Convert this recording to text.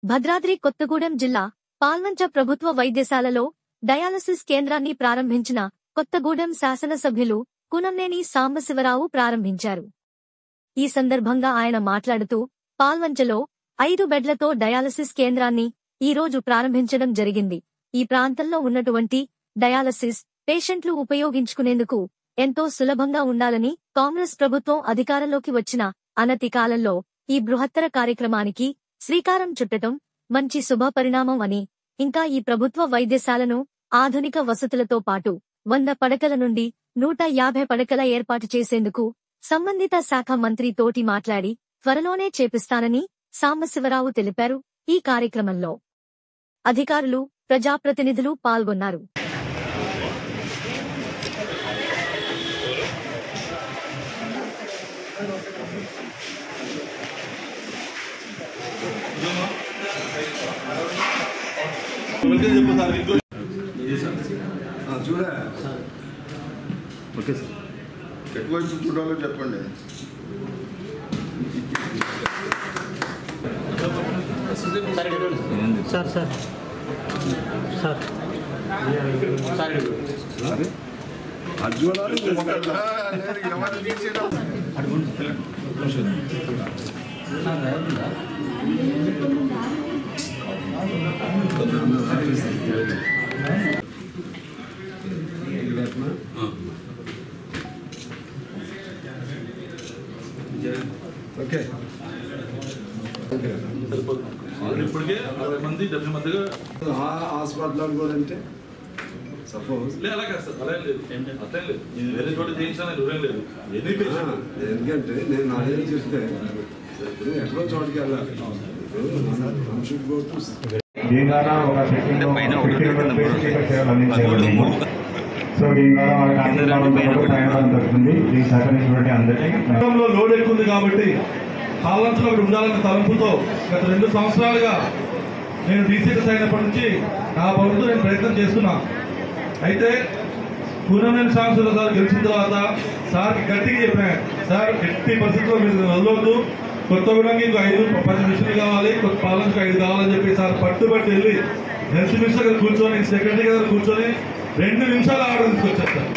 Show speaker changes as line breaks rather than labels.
భద్రాద్రి కొత్తగూడెం జిల్లా పాల్వంచ ప్రభుత్వ వైద్యశాలలో డయాలసిస్ కేంద్రాన్ని ప్రారంభించిన కొత్తగూడెం శాసనసభ్యులు కునంనేని సాంబశివరావు ప్రారంభించారు ఈ సందర్భంగా ఆయన మాట్లాడుతూ పాల్వంచలో ఐదు బెడ్లతో డయాలసిస్ కేంద్రాన్ని ఈ రోజు ప్రారంభించడం జరిగింది ఈ ప్రాంతంలో ఉన్నటువంటి డయాలసిస్ పేషెంట్లు ఉపయోగించుకునేందుకు ఎంతో సులభంగా ఉండాలని కాంగ్రెస్ ప్రభుత్వం అధికారంలోకి వచ్చిన అనతి కాలంలో ఈ బృహత్తర కార్యక్రమానికి శ్రీకారం చుట్టటం మంచి శుభ పరిణామం అని ఇంకా ఈ ప్రభుత్వ వైద్యశాలను ఆధునిక వసతులతో పాటు వంద పడకల నుండి నూట యాభై పడకల ఏర్పాటు చేసేందుకు సంబంధిత శాఖ మంత్రి తోటి మాట్లాడి త్వరలోనే చేపిస్తానని సాంబశివరావు తెలిపారు ఈ కార్యక్రమంలో అధికారులు ప్రజాప్రతినిధులు పాల్గొన్నారు
చూడ
ఓకే సార్
ఎటువైపు చూడాలో చెప్పండి
సార్ సార్ సార్
అరే
అది చూడాలి ఒకళ్ళ లేదు, ఎవరు తీసేయడం
ఓకే
ఇప్పటికే అరవై మంది డెబ్బై మందిగా
హాస్పిటల్ కూడా అంటే సపోజ్
లే అలా కాదు సార్ అలా ఏం లేదు అట్లా ఏం లేదు ఇది వేరే చోట చేయించాలని దూరం లేదు ఎన్ని పేషెంట్
ఎందుకంటే నేను అదే చూస్తే ఇప్పుడు ఎక్కడో చోటుకి వెళ్ళాలి షుడ్ గో టు
దీని ద్వారా ఒక సెకండ్ సేవలు అందించబడింది సో దీని ద్వారా వాళ్ళకి అన్ని వాళ్ళతో ప్రయాణం దొరుకుతుంది దీనికి సహకరించినటువంటి అందరికీ
లో లోడ్ ఎక్కువ ఉంది కాబట్టి పాలనలో ఒకటి ఉండాలన్న తలంపుతో గత రెండు సంవత్సరాలుగా నేను డీసీఎస్ అయినప్పటి నుంచి నా ప్రభుత్వం నేను ప్రయత్నం చేస్తున్నా అయితే పూర్ణమైన సాంసద సార్ గెలిచిన తర్వాత సార్కి గట్టిగా చెప్పిన సార్ ఎట్టి పరిస్థితుల్లో మీరు వదలొద్దు కొత్తగూడెంకి ఇంకో ఐదు పది మిషన్లు కావాలి కొత్త పాలనకు ఐదు కావాలని చెప్పి సార్ పట్టుబట్టి వెళ్ళి హెల్త్ మినిస్టర్ గారు కూర్చొని సెక్రటరీ గారు కూర్చొని రెండు నిమిషాలు ఆర్డర్ తీసుకొచ్చారు సార్